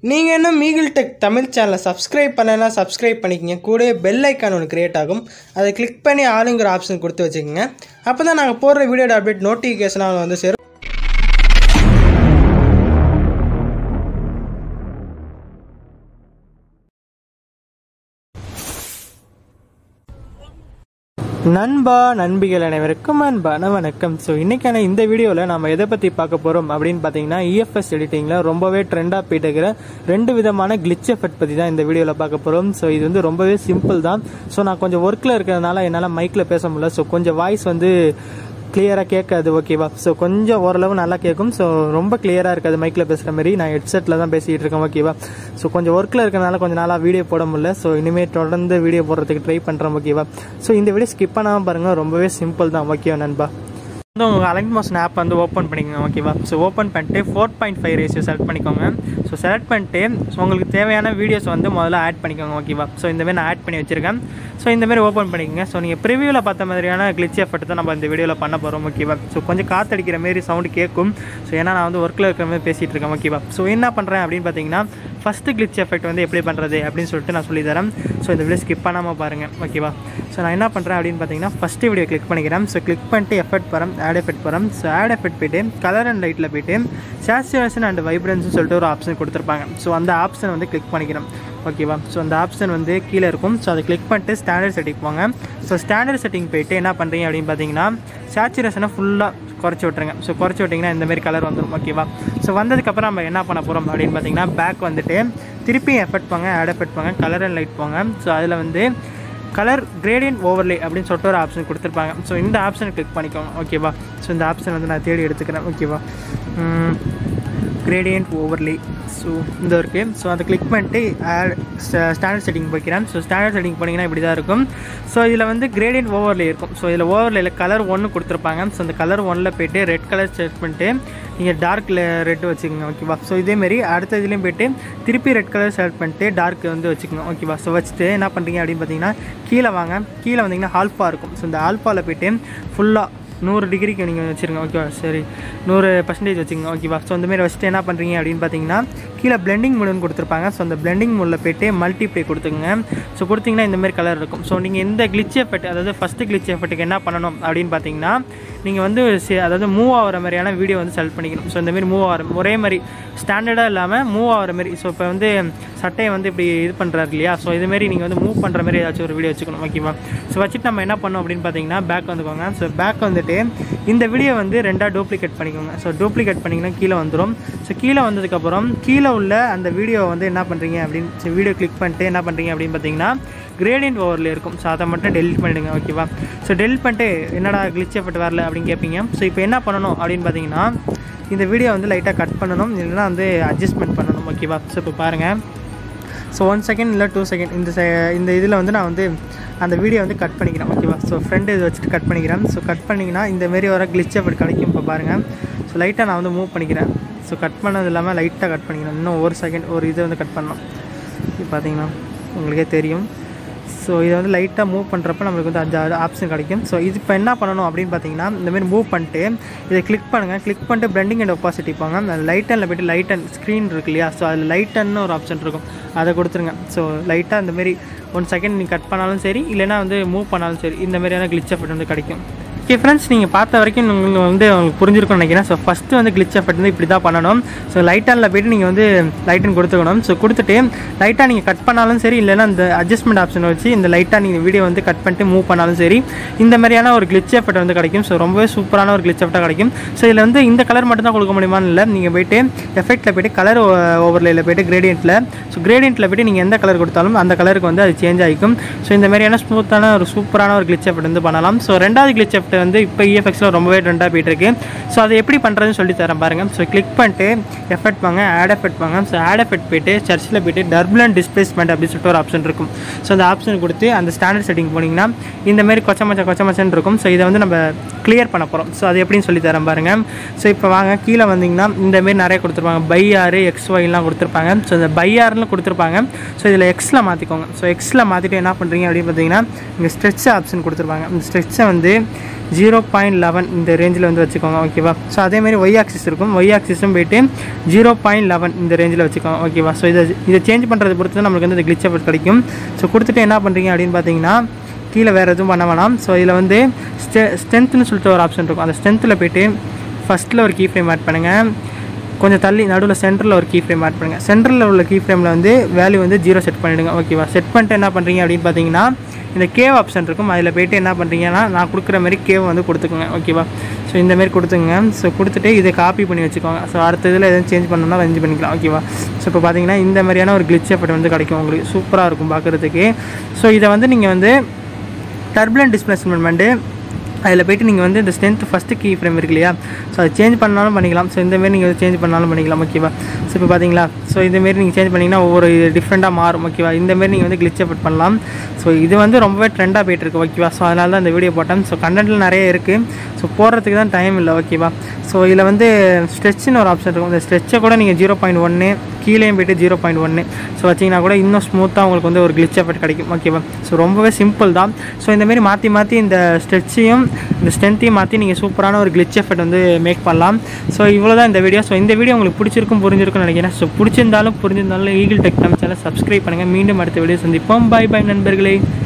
நீங்கள் இன்னும் மீகிள் டெக் தமிழ் சேனலை சப்ஸ்கிரைப் பண்ணலைன்னா சப்ஸ்கிரைப் பண்ணிக்கங்க கூடவே பெல் ஐக்கான் ஒன்று கிரியேட் ஆகும் அதை கிளிக் பண்ணி ஆளுங்கிற ஆப்ஷன் கொடுத்து வச்சுக்கோங்க அப்போ தான் நாங்கள் போடுற வீடியோட அப்டேட் நோட்டிஃபிகேஷனாக வந்து சேரும் நண்பா நண்பிகள் அனைவருக்கும் அன்பான வணக்கம் ஸோ இன்றைக்கான இந்த வீடியோவில் நம்ம எதை பற்றி பார்க்க போகிறோம் அப்படின்னு பார்த்தீங்கன்னா இஎஃப்எஸ் எடிட்டிங்கில் ரொம்பவே ட்ரெண்டாக போயிட்டு இருக்கிற ரெண்டு விதமான கிளிச் எஃபெக்ட் பற்றி தான் இந்த வீடியோவில் பார்க்க போகிறோம் ஸோ இது வந்து ரொம்பவே சிம்பிள் தான் ஸோ நான் கொஞ்சம் ஒர்க்கில் இருக்கிறதுனால என்னால் மைக்கில் பேச முடியல ஸோ கொஞ்சம் வாய்ஸ் வந்து கிளியராக கேட்காது ஓகேவா ஸோ கொஞ்சம் ஓரளவு நல்லா கேட்கும் ஸோ ரொம்ப கிளியராக இருக்காது மைக்கில் பேசுகிற மாதிரி நான் ஹெட்செட்டில் தான் பேசிகிட்டு இருக்கேன் ஓகேவா ஸோ கொஞ்சம் ஒர்க்கில் இருக்கனால கொஞ்சம் நாளாக வீடியோ போட முடியல ஸோ இனிமேல் தொடர்ந்து வீடியோ போடுறதுக்கு ட்ரை பண்ணுறேன் ஓகேவா ஸோ இந்த வீடியோ ஸ்கிப் பண்ணாமல் பாருங்கள் ரொம்பவே சிம்பிள் தான் ஓகேவா நண்பா வந்து உங்கள் அலைட் மோஷன் ஆப் வந்து ஓப்பன் பண்ணிக்கோங்க ஓகேவா ஸோ ஓப்பன் பண்ணிட்டு four point five ratio select பண்ணிக்கோங்க ஸோ செலக்ட் பண்ணிட்டு உங்களுக்கு தேவையான வீடியோஸ் வந்து முதல்ல ஆட் பண்ணிக்கோங்க ஓகேவா ஸோ இந்தமாரி நான் ஆட் பண்ணி வச்சிருக்கேன் ஸோ இந்தமாரி ஓப்பன் பண்ணிக்கோங்க ஸோ நீங்கள் ப்ரிவியூவில் பார்த்த மாதிரியான கிளிச் எஃபெக்ட் தான் நம்ம இந்த வீடியோவில் பண்ண போகிறோம் ஓகேவா ஸோ கொஞ்சம் காற்றடிக்கிற மாரி சவுண்டு கேட்கும் ஸோ ஏன்னா நான் வந்து ஒர்க்கில் இருக்கிற மாதிரி பேசிகிட்டு இருக்கேன் ஓகேவா ஸோ என்ன பண்ணுறேன் அப்படின்னு பார்த்தீங்கன்னா ஃபஸ்ட்டு கிளிச் எஃபெக்ட் வந்து எப்படி பண்ணுறது அப்படின்னு சொல்லிட்டு நான் சொல்லி தரேன் ஸோ இந்த வீடியோ ஸ்கிப் பண்ணாமல் பாருங்கள் ஓகேவா ஸோ நான் என்ன பண்ணுறேன் அப்படின்னு பார்த்தீங்கன்னா ஃபஸ்ட்டு வீடியோ கிளிக் பண்ணிக்கிறேன் ஸோ கிளிக் பண்ணிட்டு எஃபெக்ட் போகிறேன் ஆட் எஃபெக்ட் போகிறேன் ஸோ ஆட் எஃபெக்ட் போய்ட்டு கலர் அண்ட் லைட்டில் போய்ட்டு சேச்சுரேஷன் அண்ட் வைப்ரன்ஸ்னு சொல்லிட்டு ஒரு ஆப்ஷன் கொடுத்துருப்பாங்க ஸோ அந்த ஆப்ஷனை வந்து கிளிக் பண்ணிக்கிறேன் ஓகேவா ஸோ அந்த ஆப்ஷன் வந்து கீழே இருக்கும் ஸோ அதை கிளிக் பண்ணிட்டு ஸ்டாண்டர்ட் செட்டிங் போங்க ஸோ ஸ்டாண்டர்ட் செட்டிங் போயிட்டு என்ன பண்ணுறீங்க அப்படின்னு பார்த்தீங்கன்னா சேச்சுரேஷனை ஃபுல்லாக குறைச்சி விட்ருங்க ஸோ குறைச்சி விட்டிங்கன்னா இந்த மாதிரி கலர் வந்துடும் ஓகேவா ஸோ வந்ததுக்கப்புறம் நம்ம என்ன பண்ண போகிறோம் அப்படின்னு பார்த்தீங்கன்னா பேக் வந்துட்டு திருப்பி எஃபெக்ட் போங்க ஆட் எஃபெக்ட் போங்க கலர் அண்ட் லைட் போங்க ஸோ அதில் வந்து கலர் கிரேடியன்ட் ஓவர்லே அப்படின்னு சொல்லிட்டு ஒரு ஆப்ஷன் கொடுத்துருப்பாங்க ஸோ இந்த ஆப்ஷனை கிளிக் பண்ணிக்கோங்க ஓகேவா ஸோ இந்த ஆப்ஷன் வந்து நான் தேடி எடுத்துக்கிறேன் ஓகேவா கிரேடியன்ட் ஓவர்லே ஸோ இந்த இருக்குது ஸோ அதை கிளிக் பண்ணிட்டு ஆட் ஸ்டாண்டர்ட் செட்டிங் போய்க்கிறேன் ஸோ ஸ்டாண்டர்ட் செட்டிங் போனீங்கன்னா இப்படி தான் இருக்கும் ஸோ இதில் வந்து கிரேடியன்ட் ஓவர்லே இருக்கும் ஸோ இதில் ஓவர்லேயில் கலர் ஒன்று கொடுத்துருப்பாங்க ஸோ அந்த கலர் ஒன்னில் போய்ட்டு ரெட் கலர் செட் பண்ணிட்டு நீங்கள் டார்க்கில் ரெட்டு வச்சுக்கோங்க ஓகேவா ஸோ இதேமாரி அடுத்த இதுலேயும் போய்ட்டு திருப்பி ரெட் கலர் செலக்ட் பண்ணிட்டு டார்க் வந்து வச்சுக்கோங்க ஓகேவா ஸோ வச்சுட்டு என்ன பண்ணுறீங்க அப்படின்னு பார்த்தீங்கன்னா கீழே வாங்க கீழே வந்தீங்கன்னா ஆல்ஃபா இருக்கும் ஸோ இந்த ஆல்ஃபாவில் போய்ட்டு ஃபுல்லாக நூறு டிகிரிக்கு நீங்கள் வச்சுருங்க ஓகேவா சரி நூறு பர்சன்டேஜ் வச்சுக்கோங்க ஓகேவா ஸோ அந்தமாரி வச்சுட்டு என்ன பண்ணுறீங்க அப்படின்னு பார்த்தீங்கன்னா கீழே பிளெண்டிங் மூடுன்னு கொடுத்துருப்பாங்க ஸோ அந்த பிளெண்டிங் மூடில் போய்ட்டு மல்டிப்ளே கொடுத்துங்க ஸோ கொடுத்தீங்கன்னா இந்தமாரி கலர் இருக்கும் ஸோ நீங்கள் எந்த கிளிச் எஃபெக்ட் அதாவது ஃபஸ்ட்டு கிளிச் எஃபெக்ட்டுக்கு என்ன பண்ணணும் அப்படின்னு பார்த்தீங்கன்னா நீங்கள் வந்து அதாவது மூவ் ஆகிற மாதிரியான வீடியோ வந்து செலக்ட் பண்ணிக்கணும் ஸோ இந்தமாரி மூவ் ஆகிற ஒரே மாதிரி ஸ்டாண்டர்டாக இல்லாமல் மூவ் ஆகிற மாதிரி ஸோ இப்போ வந்து சட்டையை வந்து இப்படி இது பண்ணுறாரு இல்லையா ஸோ இதுமாரி நீங்கள் வந்து மூவ் பண்ணுற மாதிரி ஏதாச்சும் ஒரு வீடியோ வச்சுக்கணும் ஓகேவா ஸோ வச்சுட்டு நம்ம என்ன பண்ணோம் அப்படின்னு பார்த்தீங்கன்னா பேக் வந்துக்கோங்க ஸோ பேக் வந்துட்டு இந்த வீடியோ வந்து ரெண்டாக டூப்ளிகேட் பண்ணிக்கோங்க ஸோ டூப்ளிகேட் பண்ணிங்கன்னா கீழே வந்துடும் ஸோ கீழே வந்ததுக்கப்புறம் கீழே உள்ள அந்த வீடியோ வந்து என்ன பண்ணுறீங்க அப்படின்னு வீடியோ கிளிக் பண்ணிட்டு என்ன பண்ணுறீங்க அப்படின்னு பார்த்தீங்கன்னா கிரேடியன்ட் ஓவரில் இருக்கும் ஸோ அதை மட்டும் டெலிட் பண்ணிடுங்க ஓகேவா ஸோ டெலிட் பண்ணிட்டு என்னடா கிளிச் எஃபெக்ட் வரல அப்படின்னு கேட்பீங்க ஸோ இப்போ என்ன பண்ணணும் அப்படின்னு பார்த்தீங்கன்னா இந்த வீடியோ வந்து லைட்டாக கட் பண்ணணும் இல்லைன்னா வந்து அட்ஜஸ்ட்மெண்ட் பண்ணணும் ஓகேவா ஸோ இப்போ பாருங்கள் ஸோ ஒன் செகண்ட் இல்லை டூ செகண்ட் இந்த இந்த இதில் வந்து நான் வந்து அந்த வீடியோ வந்து கட் பண்ணிக்கிறேன் ஓகேவா ஸோ ஃப்ரெண்டு இது வச்சுட்டு கட் பண்ணிக்கிறேன் ஸோ கட் பண்ணிங்கன்னா இந்தமாரி வர கிளிச் எஃபெக்ட் கிடைக்கும் இப்போ பாருங்கள் ஸோ லைட்டாக நான் வந்து மூவ் பண்ணிக்கிறேன் ஸோ கட் பண்ணது இல்லாமல் லைட்டாக கட் பண்ணிக்கிறேன் இன்னும் ஒரு செகண்ட் ஒரு இதை வந்து கட் பண்ணோம் இப்போ பார்த்தீங்கன்னா உங்களுக்கே தெரியும் ஸோ இதை வந்து லைட்டாக மூவ் பண்ணுறப்ப நம்மளுக்கு வந்து அஞ்சு ஆப்ஷன் கிடைக்கும் ஸோ இது இப்போ என்ன பண்ணணும் அப்படின்னு பார்த்தீங்கன்னா இந்தமாரி மூவ் பண்ணிட்டு இதை கிளிக் பண்ணுங்கள் கிளிக் பண்ணிட்டு பிளண்டிங் அண்ட் ஒப்பாசிட்டி போங்க அந்த லைட்டனில் போய்ட்டு லைட் அண்ட் ஸ்க்ரீன் இருக்கு இல்லையா ஸோ அதில் லைட்டன்னு ஒரு ஆப்ஷன் இருக்கும் அதை கொடுத்துருங்க ஸோ லைட்டாக இந்தமாரி ஒன் செகண்ட் நீங்கள் கட் பண்ணாலும் சரி இல்லைனா வந்து மூவ் பண்ணாலும் சரி இந்த மாதிரியான கிளிச் எஃபெக்ட் வந்து கிடைக்கும் ஓகே ஃப்ரெண்ட்ஸ் நீங்கள் பார்த்த வரைக்கும் உங்களுக்கு வந்து உங்களுக்கு புரிஞ்சிருக்கும்னு நினைக்கிறேன் ஸோ ஃபஸ்ட்டு வந்து கிளிச் எஃபெக்ட் வந்து இப்படி தான் பண்ணணும் ஸோ லைட்டானில் போய்ட்டு நீங்கள் வந்து லைட்டன் கொடுத்துக்கணும் ஸோ கொடுத்துட்டு லைட்டாக நீங்கள் கட் பண்ணாலும் சரி இல்லைனா இந்த அட்ஜஸ்ட்மெண்ட் ஆப்ஷன் வச்சு இந்த லைட்டாக நீங்கள் வீடியோ வந்து கட் பண்ணிட்டு மூவ் பண்ணாலும் சரி இந்த மாதிரியான ஒரு கிளிச் எஃபெக்ட் வந்து கிடைக்கும் ஸோ ரொம்பவே சூப்பரான ஒரு கிளிச் எஃபெக்டாக கிடைக்கும் ஸோ இதில் வந்து இந்த கலர் மட்டும் தான் கொடுக்க முடியுமான்னு இல்லை நீங்கள் போய்ட்டு எஃபெக்ட்டில் போய்ட்டு கலர் ஓவர்லேயில் போய்ட்டு கிரேடியண்ட்டில் ஸோ கிரேடியண்ட்டில் போய்ட்டு நீங்கள் எந்த கலர் கொடுத்தாலும் அந்த கலருக்கு வந்து அது சேஞ்ச் ஆகிக்கும் ஸோ இந்த மாதிரியான ஸ்மூத்தான ஒரு சூப்பரான ஒரு கிளிச் எஃபெக்ட் வந்து பண்ணலாம் ஸோ ரெண்டாவது கிளிச் எஃபெக்ட் வந்து இப்போ இஎஃப்எக்ஸில் ரொம்பவே ட்ரெண்டாக போயிட்டு இருக்கு ஸோ அதை எப்படி பண்ணுறதுன்னு சொல்லி தரேன் பாருங்கள் ஸோ கிளிக் பண்ணிட்டு எஃபெக்ட் வாங்க ஆட் எஃபெக்ட் வாங்க ஸோ ஆட் எஃபெக்ட் போயிட்டு சர்ச்சில் போயிட்டு டர்புலன் டிஸ்பிளேஸ்மெண்ட் அப்படின்னு சொல்லிட்டு ஒரு ஆப்ஷன் இருக்கும் ஸோ அந்த ஆப்ஷன் கொடுத்து அந்த ஸ்டாண்டர்ட் செட்டிங் போனீங்கன்னா இந்த மாதிரி கொச்ச மச்ச கொச்ச மச்சன் இருக்கும் ஸோ இதை வந்து நம்ம கிளியர் பண்ண போகிறோம் ஸோ அது எப்படின்னு சொல்லி தரேன் பாருங்கள் ஸோ இப்போ வாங்க கீழே வந்தீங்கன்னா இந்த மாதிரி நிறைய கொடுத்துருப்பாங்க பை ஆறு எக்ஸ் ஒய்லாம் கொடுத்துருப்பாங்க ஸோ இந்த பை ஆறுன்னு கொடுத்துருப்பாங்க ஸோ இதில் எக்ஸில் மாற்றிக்கோங்க ஸோ எக்ஸில் மாற்றிட்டு என்ன பண்ணுறீங்க அப்படின்னு பார்த்தீங்கன்னா இங்கே ஸ்ட்ரெச் ஆப்ஷன் கொடுத்துருப்பாங்க இந்த ஸ்ட்ரெச்சை வந்து ஜீரோ பாயிண்ட் லெவன் இந்த ரேஞ்சில் வந்து வச்சுக்கோங்க ஓகேவா ஸோ அதேமாதிரி ஒய் ஆக்சிஸ் இருக்கும் ஒய் ஆக்சிஸும் போயிட்டு ஜீரோ பாயிண்ட் லெவன் இந்த ரேஞ்சில் வச்சுக்கோங்க ஓகேவா ஸோ இதை இதை சேஞ்ச் பண்ணுறது பொறுத்து தான் நம்மளுக்கு வந்து இந்த கிளிச் எஃபெக்ட் கிடைக்கும் ஸோ கொடுத்துட்டு என்ன பண்ணுறீங்க அப்படின்னு பார்த்தீங்கன்னா கீழே வேறு எதுவும் பண்ண வேணாம் ஸோ இதில் வந்து ஸ்டெ ஸ்ட்ரென்த்னு சொல்லிட்டு ஒரு ஆப்ஷன் இருக்கும் அந்த ஸ்ட்ரென்த்தில் போயிட்டு ஃபஸ்ட்டில் ஒரு கீ ஃப்ரேம் ஆட் பண்ணுங்கள் கொஞ்சம் தள்ளி நடுவில் சென்டரில் ஒரு கீ ஃப்ரேம் ஆட் பண்ணுங்கள் சென்டரில் உள்ள கீ ஃப்ரேமில் வந்து வேல்யூ வந்து ஜீரோ செட் பண்ணிவிடுங்க ஓகேவா செட் பண்ணிட்டு என்ன பண்ணுறீங்க அப்படின்னு பார்த்தீங்கன்னா இந்த கேவ் ஆப்ஷன் இருக்கும் அதில் போயிட்டு என்ன பண்ணுறீங்கன்னா நான் கொடுக்குற மாதிரி கேவ் வந்து கொடுத்துக்குங்க ஓகேவா ஸோ இந்த மாதிரி கொடுத்துங்க ஸோ கொடுத்துட்டு இதை காப்பி பண்ணி வச்சுக்கோங்க ஸோ அடுத்த இதில் எதுவும் சேஞ்ச் பண்ணணும்னா சேஞ்ச் பண்ணிக்கலாம் ஓகேவா ஸோ இப்போ பார்த்தீங்கன்னா இந்த மாதிரியான ஒரு கிளிச் எஃபெக்ட் வந்து கிடைக்கும் உங்களுக்கு சூப்பராக இருக்கும் பார்க்குறதுக்கு ஸோ இதை வந்து நீங்கள் வந்து டர்புலன்ட் டிஸ்பிளேஸ்மெண்ட்டு அதில் போயிட்டு நீங்கள் வந்து இந்த ஸ்ட்ரென்த் ஃபஸ்ட்டு கீ ஃப்ரேம் இருக்கு இல்லையா ஸோ அதை சேஞ்ச் பண்ணாலும் பண்ணிக்கலாம் ஸோ இந்தமாரி நீங்கள் சேஞ்ச் பண்ணாலும் பண்ணிக்கலாம் ஓகேவா ஸோ இப்போ பார்த்தீங்களா ஸோ இந்தமாரி நீங்கள் சேஞ்ச் பண்ணிங்கன்னா ஒவ்வொரு டிஃப்ரெண்ட்டாக மாறும் ஓகேவா இந்தமாரி நீங்கள் வந்து கிளிச் எஃபெக்ட் பண்ணலாம் ஸோ இது வந்து ரொம்பவே ட்ரெண்டாக போயிட்டு இருக்கு ஓகேவா ஸோ அதனால தான் இந்த வீடியோ போட்டேன் ஸோ கண்டென்ட்டில் நிறைய இருக்குது ஸோ போடுறதுக்கு தான் டைம் இல்லை ஓகேவா ஸோ இதில் வந்து ஸ்ட்ரெச்சுன்னு ஒரு ஆப்ஷன் இருக்கும் இந்த ஸ்ட்ரெச்சை கூட நீங்கள் ஜீரோ பாயிண்ட் ஒன்று கீழேயும் போயிட்டு ஜீரோ பாயிண்ட் ஒன்று ஸோ வச்சிங்கன்னா கூட இன்னும் ஸ்மூத்தாக உங்களுக்கு வந்து ஒரு கிளிச் எஃபெக்ட் கிடைக்கும் ஓகேவா ஸோ ரொம்பவே சிம்பிள் தான் ஸோ இந்தமாரி மாற்றி மாற்றி இந்த ஸ்ட்ரெச்சையும் இந்த ஸ்ட்ரென்த்தையும் மாற்றி நீங்கள் சூப்பரான ஒரு கிளிச் எஃபெக்ட் வந்து மேக் பண்ணலாம் ஸோ இவ்வளோ தான் இந்த வீடியோ ஸோ இந்த வீடியோ உங்களுக்கு பிடிச்சிருக்கும் புரிஞ்சிருக்கும்னு நினைக்கிறேன் ஸோ பிடிச்சிருந்தாலும் புரிஞ்சிருந்தாலும் ஈகிள் டெக் நம்ம சேனல் சப்ஸ்கிரைப் பண்ணுங்கள் மீண்டும் அடுத்த வீடியோ சந்திப்போம் பை பை நண்பர்களே